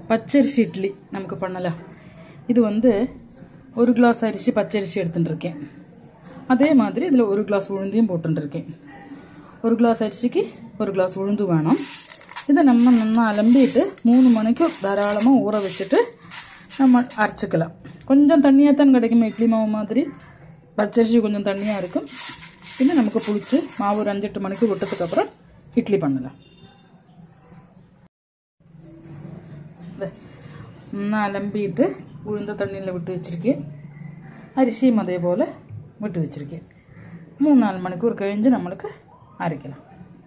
பச்சரிசி இட்லி நமக்கு பண்ணலாம் இது வந்து ஒரு கிளாஸ் அரிசி பச்சரிசி எடுத்துட்டு இருக்கேன் அதே மாதிரி இதில் ஒரு கிளாஸ் உளுந்தையும் போட்டுருக்கேன் ஒரு கிளாஸ் அரிசிக்கு ஒரு கிளாஸ் உளுந்து வேணும் இதை நம்ம நல்லா அலம்பிட்டு மூணு மணிக்கு தாராளமாக ஊற வச்சுட்டு நம்ம அரைச்சிக்கலாம் கொஞ்சம் தண்ணியாக தான் கிடைக்கும் இட்லி மாவு மாதிரி பச்சரிசி கொஞ்சம் தண்ணியாக இருக்கும் பின்ன நமக்கு புளிச்சு மாவு ஒரு அஞ்செட்டு மணிக்கு விட்டதுக்கப்புறம் இட்லி பண்ணலாம் இதை நல்லா அலம்பிட்டு உளுந்த தண்ணியில் விட்டு வச்சுருக்கேன் அரிசியும் அதே போல் விட்டு வச்சுருக்கேன் மூணு நாலு மணிக்கூர் கழிஞ்சு நம்மளுக்கு அரைக்கலாம்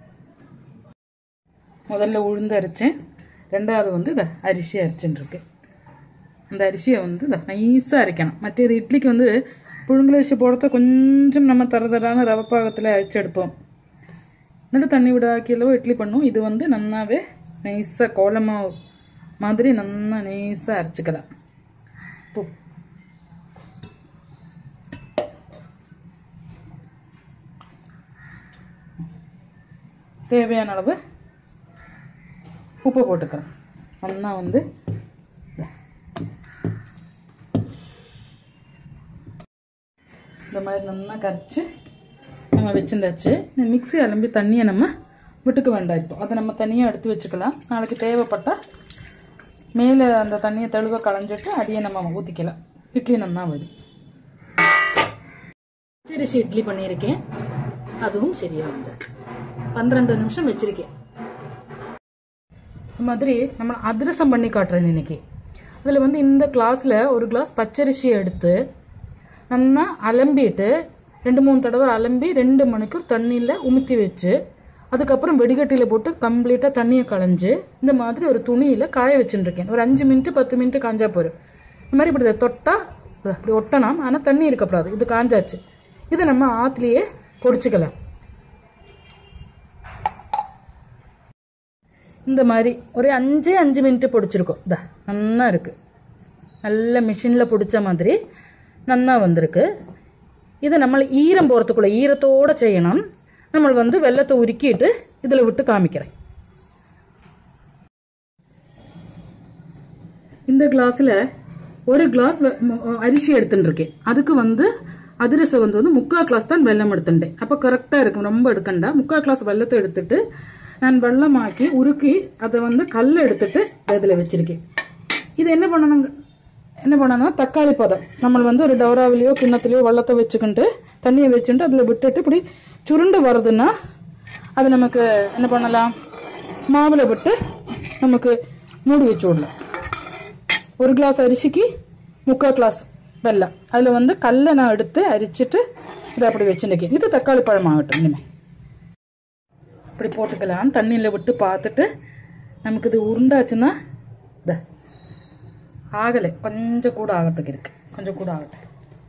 முதல்ல உளுந்து அரைச்சேன் ரெண்டாவது வந்து இதை அரிசி அரைச்சுன்னு இருக்கு அந்த அரிசியை வந்து இதை நைஸாக அரைக்கணும் மற்றது இட்லிக்கு வந்து புழுங்கலரிசி போடுறத கொஞ்சம் நம்ம தர தரான ரவை பாகத்தில் அரைச்சு எடுப்போம் എന്നിട്ട് தண்ணி விடாக்கியளவு இட்லி பண்ணும் இது வந்து நன்னாவே நைஸாக கோலமாவு மாதிரி நன்னா நைஸாக அரைச்சிக்கலாம் உப்பு தேவையான அளவு உப்பு போட்டுக்கிறேன் நல்லா வந்து இந்த மாதிரி நல்லா கரைச்சி நம்ம வச்சுருந்தாச்சு இந்த மிக்ஸி அலம்பி தண்ணியை நம்ம விட்டுக்க வேண்டாம் இப்போ அதை நம்ம தனியாக எடுத்து வச்சுக்கலாம் நாளைக்கு தேவைப்பட்டால் மேலே அந்த தண்ணியை தெளிவாக களைஞ்சிட்டு அடியை நம்ம ஊற்றிக்கலாம் இட்லி நல்லா வரும் பச்சரிசி இட்லி பண்ணியிருக்கேன் அதுவும் சரியாக வந்து பன்னிரெண்டு நிமிஷம் வச்சிருக்கேன் இந்த மாதிரி நம்ம அதிரசம் பண்ணி காட்டுறேன் இன்னைக்கு அதில் வந்து இந்த கிளாஸில் ஒரு கிளாஸ் பச்சரிசியை எடுத்து நல்லா அலம்பிட்டு ரெண்டு மூணு தடவை அலம்பி ரெண்டு மணிக்கூர் தண்ணியில் உமுத்தி வச்சு அதுக்கப்புறம் வெடிகட்டியில் போட்டு கம்ப்ளீட்டாக தண்ணியை களைஞ்சு இந்த மாதிரி ஒரு துணியில் காய வச்சுருக்கேன் ஒரு அஞ்சு மினிட்டு பத்து மினிட்டு காஞ்சா போதும் இந்த மாதிரி இப்படி இதை தொட்டா இப்படி ஒட்டணும் ஆனால் தண்ணி இருக்கக்கூடாது இது காஞ்சாச்சு இதை நம்ம ஆற்றுலேயே பொடிச்சுக்கலாம் இந்த மாதிரி ஒரு அஞ்சே அஞ்சு மினிட்டு பொடிச்சிருக்கோம் இதா நல்லா இருக்குது நல்ல மிஷினில் பிடிச்ச மாதிரி நல்லா வந்திருக்கு இதை நம்ம ஈரம் போகிறதுக்குள்ள ஈரத்தோடு செய்யணும் நம்ம வந்து வெள்ளத்தை உருக்கிட்டு இதில் விட்டு காமிக்கிறேன் இந்த கிளாஸில் ஒரு கிளாஸ் வெ- ம- அரிசி எடுத்துட்டு இருக்கேன் அதுக்கு வந்து அதிரசம் வந்து வந்து முக்கால் கிளாஸ் தான் வெல்லம் எடுத்துட்டேன் அப்போ கரெக்டாக இருக்கும் ரொம்ப எடுக்கண்டா முக்கால் கிளாஸ் வெள்ளத்தை எடுத்துட்டு நான் வெள்ளமாக்கி உருக்கி அதை வந்து கல்லை எடுத்துட்டு இதில் வச்சிருக்கேன் இது என்ன பண்ணணுங்க என்ன பண்ணணும்னா தக்காளி பதம் நம்ம வந்து ஒரு டவராவிலையோ கிண்ணத்துலையோ வெள்ளத்தை வச்சுக்கிட்டு தண்ணியை வச்சுட்டு அதில் விட்டுட்டு இப்படி சுருண்டு வருதுன்னா அது நமக்கு என்ன பண்ணலாம் மாவில் விட்டு நமக்கு மூடி வச்சு விடலாம் ஒரு கிளாஸ் அரிசிக்கு முக்கால் கிளாஸ் வெல்லம் அதில் வந்து கல்லை நான் எடுத்து அரிச்சிட்டு இதை அப்படி வச்சுருக்கேன் இது தக்காளி பழம் ஆகட்டும் இனிமேல் இப்படி போட்டுக்கலாம் தண்ணியில் விட்டு பார்த்துட்டு நமக்கு இது உருண்டாச்சுன்னா இதை ஆகலை கொஞ்சம் கூட ஆகிறதுக்கு இருக்கு கொஞ்சம் கூட ஆகட்டும்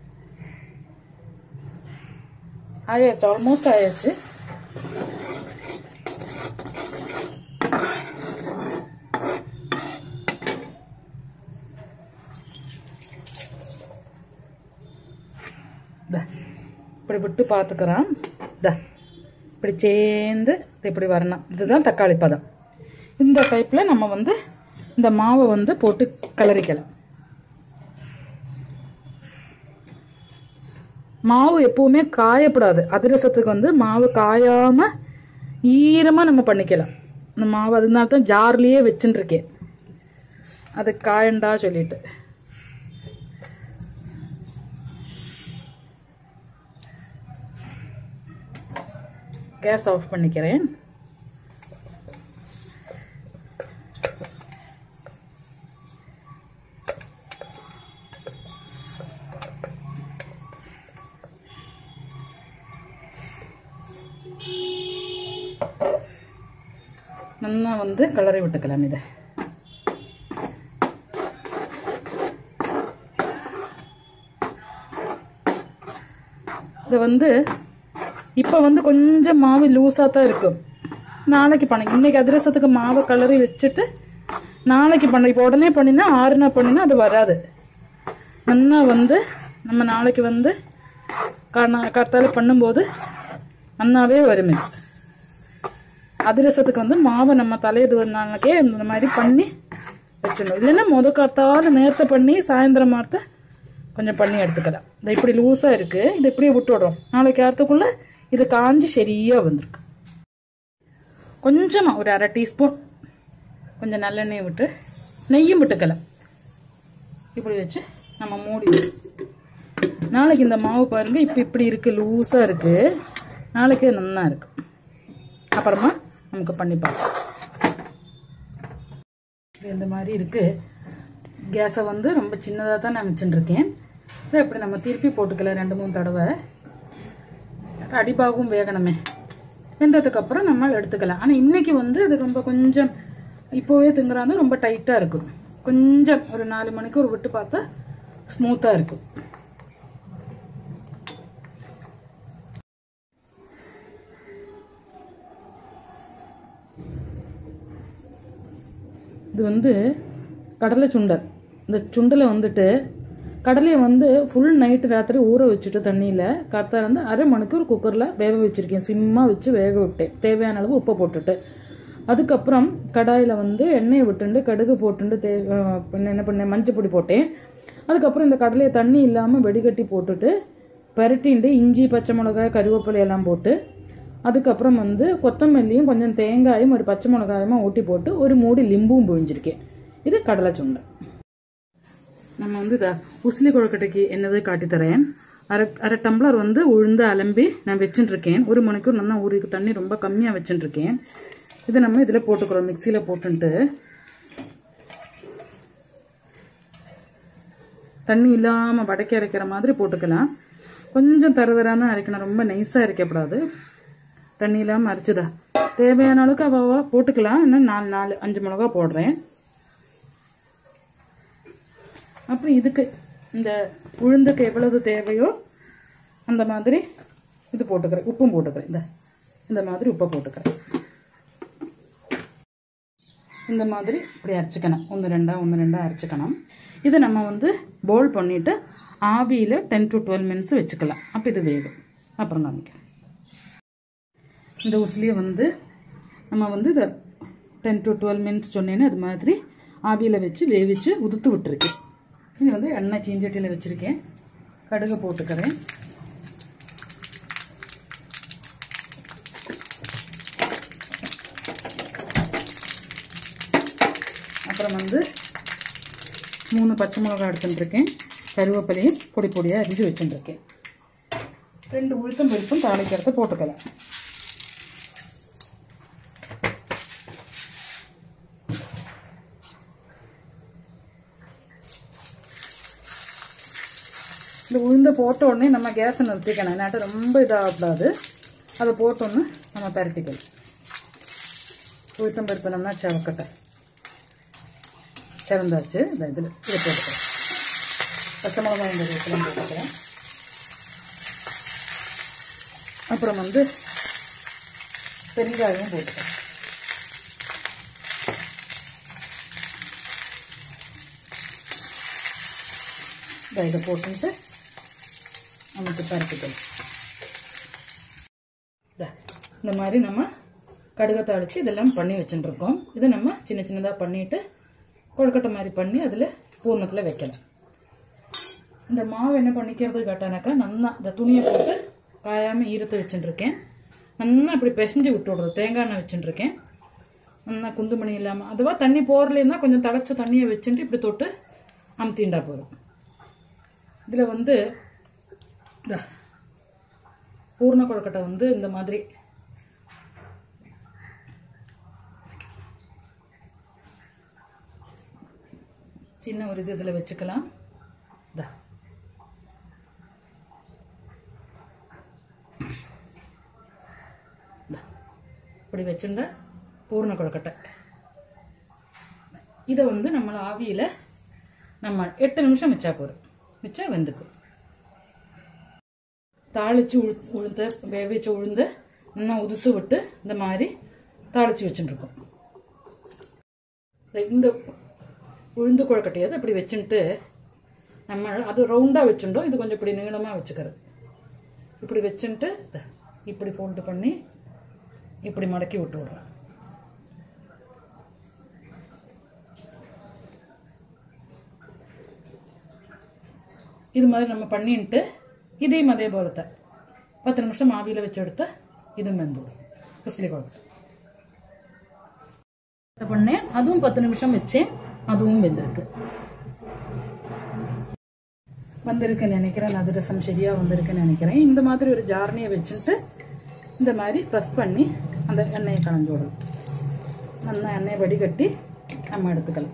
ஆயாச்சு ஆல்மோஸ்ட் ஆயாச்சு தா இப்படி விட்டு பார்த்துக்கிறோம் தா இப்படி சேர்ந்து இது இப்படி வரணும் இதுதான் தக்காளி பதம் இந்த டைப்பில் நம்ம வந்து இந்த மாவை வந்து போட்டு கிளறிக்கலாம் மாவு எப்பவுமே காயப்படாது அதிரசத்துக்கு வந்து மாவு காயாம ஈரமா நம்ம பண்ணிக்கலாம் இந்த மாவு அதனால தான் ஜார்லயே வச்சுட்டு இருக்கேன் அது காயண்டா சொல்லிட்டு கேஸ் ஆஃப் பண்ணிக்கிறேன் நல்லா வந்து கிளறி விட்டுக்கலாம் இதை இதை வந்து இப்போ வந்து கொஞ்சம் மாவு லூஸாக தான் இருக்கும் நாளைக்கு பண்ண இன்னைக்கு அதிரசத்துக்கு மாவை கிளறி வச்சுட்டு நாளைக்கு பண்ண இப்போ உடனே பண்ணினா ஆறுனா பண்ணினா அது வராது நல்லா வந்து நம்ம நாளைக்கு வந்து கத்தால பண்ணும்போது நல்லாவே வரும் இது அதிரசத்துக்கு வந்து மாவை நம்ம தலையது நாளைக்கே இந்த மாதிரி பண்ணி வச்சிடணும் இல்லைன்னா முத காத்தால நேரத்தை பண்ணி சாயந்தரம் மாத்த கொஞ்சம் பண்ணி எடுத்துக்கலாம் இந்த இப்படி லூஸாக இருக்குது இதை இப்படியே விட்டு விடுறோம் நாளைக்கு நேரத்துக்குள்ளே இது காஞ்சி சரியாக வந்திருக்கு கொஞ்சமாக ஒரு அரை டீஸ்பூன் கொஞ்சம் நல்லெண்ணெய் விட்டு நெய்யும் விட்டுக்கலாம் இப்படி வச்சு நம்ம மூடி நாளைக்கு இந்த மாவு பாருங்க இப்போ இப்படி இருக்கு லூஸாக இருக்கு நாளைக்கு நல்லா இருக்கு அப்புறமா நமக்கு பண்ணி பார்க்கலாம் இது இந்த மாதிரி இருக்கு கேஸை வந்து ரொம்ப சின்னதாக தான் நான் வச்சுட்டுருக்கேன் இதை இப்படி நம்ம திருப்பி போட்டுக்கலாம் ரெண்டு மூணு தடவை அடிபாகும் வேகணுமே வெந்ததுக்கு அப்புறம் நம்ம எடுத்துக்கலாம் ஆனால் இன்னைக்கு வந்து அது ரொம்ப கொஞ்சம் இப்போவே திங்குறாங்க ரொம்ப டைட்டாக இருக்கும் கொஞ்சம் ஒரு நாலு மணிக்கு ஒரு விட்டு பார்த்தா ஸ்மூத்தாக இருக்கும் இது வந்து கடலை சுண்டல் இந்த சுண்டலை வந்துட்டு கடலையை வந்து ஃபுல் நைட்டு ராத்திரி ஊற வச்சுட்டு தண்ணியில் கரெக்டாக இருந்து அரை மணிக்கூர் குக்கரில் வேக வச்சுருக்கேன் சிம்மாக வச்சு வேக விட்டேன் தேவையான அளவு உப்பை போட்டுட்டு அதுக்கப்புறம் கடாயில் வந்து எண்ணெயை விட்டுண்டு கடுகு போட்டுண்டு தே அஹ் பின்ன என்ன பண்ணேன் மஞ்சள் பொடி போட்டேன் அதுக்கப்புறம் இந்த கடலையை தண்ணி இல்லாமல் வெடிகட்டி போட்டுட்டு பரட்டிண்டு இஞ்சி பச்சை மிளகாய் கருவேப்பிலை எல்லாம் போட்டு அதுக்கப்புறம் வந்து கொத்தமல்லியும் கொஞ்சம் தேங்காயும் ஒரு பச்சை மிளகாயுமா ஊட்டி போட்டு ஒரு மூடி லிம்பும் புழிஞ்சிருக்கேன் இது கடலை சுண்டல் நம்ம வந்து இதை உசிலி கொழுக்கட்டைக்கு என்னது காட்டித்தரேன் அரை அரை டம்ளர் வந்து உளுந்து அலம்பி நான் வச்சுட்டு இருக்கேன் ஒரு மணிக்கூர் நல்லா ஊறி தண்ணி ரொம்ப கம்மியாக வச்சுட்டு இருக்கேன் இதை நம்ம இதில் போட்டுக்கிறோம் மிக்சியில் போட்டுன்ட்டு தண்ணி இல்லாமல் வடக்கி அரைக்கிற மாதிரி போட்டுக்கலாம் கொஞ்சம் தரதரான அரைக்கணும் ரொம்ப நைஸாக அரைக்கக்கூடாது தண்ணி இல்லாமல் அரைச்சுதா தேவையான அளவுக்கு அவ போட்டுக்கலாம் இன்னும் நாலு நாலு அஞ்சு மிளகா போடுறேன் அப்புறம் இதுக்கு இந்த உளுந்துக்கு எவ்வளவு தேவையோ அந்த மாதிரி இது போட்டுக்கிறேன் உப்பும் போட்டுக்கிறேன் இந்த இந்த மாதிரி உப்பை போட்டுக்கிறேன் இந்த மாதிரி இப்படி அரைச்சிக்கணும் ஒன்று ரெண்டா ஒன்று ரெண்டா அரைச்சிக்கணும் இதை நம்ம வந்து போல் பண்ணிவிட்டு ஆவியில் டென் டு டுவெல் மினிட்ஸ் வச்சுக்கலாம் அப்போ இது வேகும் அப்புறம் காமிக்கிறேன் இந்த உசிலியை வந்து நம்ம வந்து இதை டென் டு டுவெல் மினிட்ஸ் சொன்னேன்னு அது மாதிரி ஆவியில் வச்சு வேவிச்சு உதுத்து விட்டுருக்கேன் இது வந்து எண்ணெய் சீஞ்சட்டியில் வச்சுருக்கேன் கடுகு போட்டுக்கிறேன் அப்புறம் வந்து மூணு பச்சை மிளகாய் எடுத்துட்டுருக்கேன் கருவேப்பிலையும் பொடி பொடியாக அரிஞ்சு வச்சுட்டுருக்கேன் ரெண்டு உளுத்தம் பருப்பும் தாளிக்கிறத போட்டுக்கலாம் இந்த உளுந்த போட்ட உடனே நம்ம கேஸை நிறுத்திக்கணும் இல்லாட்டி ரொம்ப இதாகக்கூடாது அதை போட்டோன்னு நம்ம பரட்டிக்கணும் உளுத்தம் பருப்பு நல்லா செவக்கட்டை சிறந்தாச்சு இந்த இதில் இதை போட்டுக்கிறேன் பச்சை மிளகாய் இந்த இதுக்கெல்லாம் போட்டுக்கிறேன் அப்புறம் வந்து பெருங்காயம் போட்டுக்கிறேன் இதை இதை போட்டுட்டு நமக்கு பரப்பிக்கலாம் இந்த மாதிரி நம்ம கடுகை தாளித்து இதெல்லாம் பண்ணி வச்சுட்டுருக்கோம் இதை நம்ம சின்ன சின்னதாக பண்ணிவிட்டு கொழுக்கட்டை மாதிரி பண்ணி அதில் பூர்ணத்தில் வைக்கலாம் இந்த மாவு என்ன பண்ணிக்கிறது கேட்டானாக்கா நல்லா இந்த துணியை போட்டு காயாமல் ஈரத்தை வச்சுட்டுருக்கேன் நல்லா இப்படி பிசைஞ்சு விட்டு விடுறது தேங்காய் எண்ணெய் வச்சுட்டுருக்கேன் நல்லா குந்துமணி இல்லாமல் அதுவா தண்ணி போகிறலேன்னா கொஞ்சம் தடைச்ச தண்ணியை வச்சுட்டு இப்படி தொட்டு அமுத்திண்டா போதும் இதில் வந்து இந்த பூர்ண கொழுக்கட்டை வந்து இந்த மாதிரி சின்ன ஒரு இது இதில் வச்சுக்கலாம் இதா இதா. இப்படி வச்சுருந்த பூர்ண கொழுக்கட்டை இதை வந்து நம்மள ஆவியில் நம்ம எட்டு நிமிஷம் வச்சா போதும் வச்சா வெந்துக்கும் தாளித்து உழு உளுந்த வேவிச்ச உளுந்து இன்னும் உதுத்து விட்டு இந்த மாதிரி தாளித்து வச்சுட்டுருக்கோம் இந்த உளுந்து குழக்கட்டையை இப்படி வச்சுட்டு நம்ம அது ரவுண்டாக வச்சுட்டோம் இது கொஞ்சம் இப்படி நீளமாக வச்சுக்கிறது இப்படி வச்சுட்டு இப்படி ஃபோல்டு பண்ணி இப்படி மடக்கி விட்டு விடுறோம் இது மாதிரி நம்ம பண்ணிட்டு இதையும் அதே போலத்தை பத்து நிமிஷம் ஆவியில் வச்சு எடுத்து இதுவும் வெந்துடும் உசிலி கொழுக்கட்டை பண்ணேன் அதுவும் பத்து நிமிஷம் வச்சேன் அதுவும் வெந்திருக்கு வந்திருக்குன்னு நினைக்கிறேன் அதிரசம் சரியா வந்திருக்குன்னு நினைக்கிறேன் இந்த மாதிரி ஒரு ஜார்னியை வச்சுட்டு இந்த மாதிரி ப்ரெஸ் பண்ணி அந்த எண்ணெயை கலந்து விடணும் நல்லா எண்ணெயை வடிகட்டி நம்ம எடுத்துக்கலாம்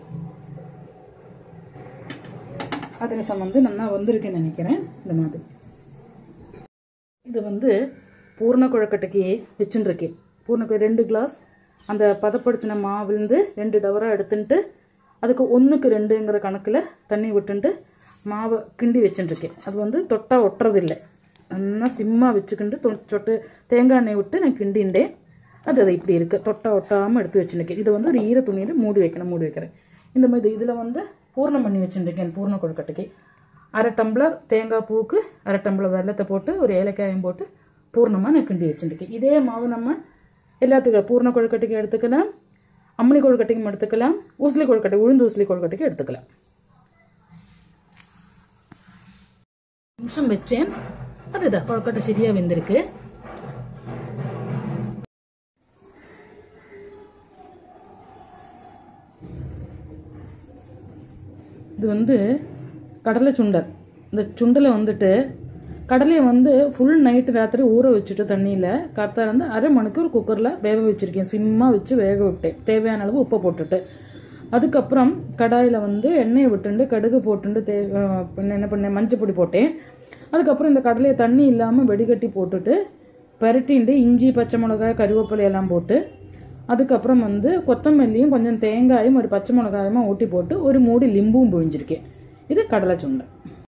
அதிரசம் வந்து நல்லா வந்திருக்குன்னு நினைக்கிறேன் இந்த மாதிரி இது வந்து பூர்ண குழக்கட்டைக்கு வச்சுருக்கேன் பூர்ண ரெண்டு கிளாஸ் அந்த பதப்படுத்தின மாவுலேருந்து ரெண்டு டவரா எடுத்துட்டு அதுக்கு ஒன்றுக்கு ரெண்டுங்கிற கணக்கில் தண்ணி விட்டுட்டு மாவை கிண்டி வச்சுட்டுருக்கேன் அது வந்து தொட்டா ஒட்டுறதில்லை நல்லா சிம்மாக வச்சுக்கிண்டு தொ- சொட்டு தேங்காய் எண்ணெய் விட்டு நான் கிண்டிண்டேன் அது அது இப்படி இருக்குது தொட்டா ஒட்டாமல் எடுத்து வச்சுருக்கேன் இதை வந்து ஒரு ஈர துணியில் மூடி வைக்கணும் மூடி வைக்கிறேன் இந்த மாதிரி இதில் வந்து பூர்ணம் பண்ணி வச்சுருக்கேன் பூர்ண கொழுக்கட்டைக்கு அரை டம்ளர் தேங்காய் பூவுக்கு அரை டம்ளர் வெள்ளத்தை போட்டு ஒரு ஏலக்காயும் போட்டு பூர்ணமாக நான் கிண்டி வச்சுருக்கேன் இதே மாவு நம்ம எல்லாத்துக்கும் பூர்ண கொழுக்கட்டைக்கு எடுத்துக்கலாம் அம்மணி கொழுக்கட்டைக்கும் எடுத்துக்கலாம் ஊசலி கொழுக்கட்டை உளுந்து ஊசலி கொழுக்கட்டைக்கு எடுத்துக்கலாம் நிமிஷம் வச்சேன் அதுதான் கொழுக்கட்டை சரியா வெந்திருக்கு இது வந்து கடலை சுண்டல் இந்த சுண்டலை வந்துட்டு கடலையை வந்து ஃபுல் நைட்டு ராத்திரி ஊற வச்சுட்டு தண்ணியில் கரெக்டாக வந்து அரை மணிக்கூர் குக்கரில் வேக வச்சுருக்கேன் சிம்மாக வச்சு வேக விட்டேன் தேவையான அளவு உப்பை போட்டுட்டு அதுக்கப்புறம் கடாயில் வந்து எண்ணெயை விட்டுண்டு கடுகு போட்டுண்டு தே அஹ் பின்ன என்ன பண்ணேன் மஞ்சள் பொடி போட்டேன் அதுக்கப்புறம் இந்த கடலையை தண்ணி இல்லாமல் வெடிகட்டி போட்டுட்டு பரட்டிண்டு இஞ்சி பச்சை மிளகாய் கருவேப்பிலை எல்லாம் போட்டு அதுக்கப்புறம் வந்து கொத்தமல்லியும் கொஞ்சம் தேங்காயும் ஒரு பச்சை மிளகாயுமா ஊட்டி போட்டு ஒரு மூடி லிம்பும் புழிஞ்சிருக்கேன் இது கடலை சுண்டல்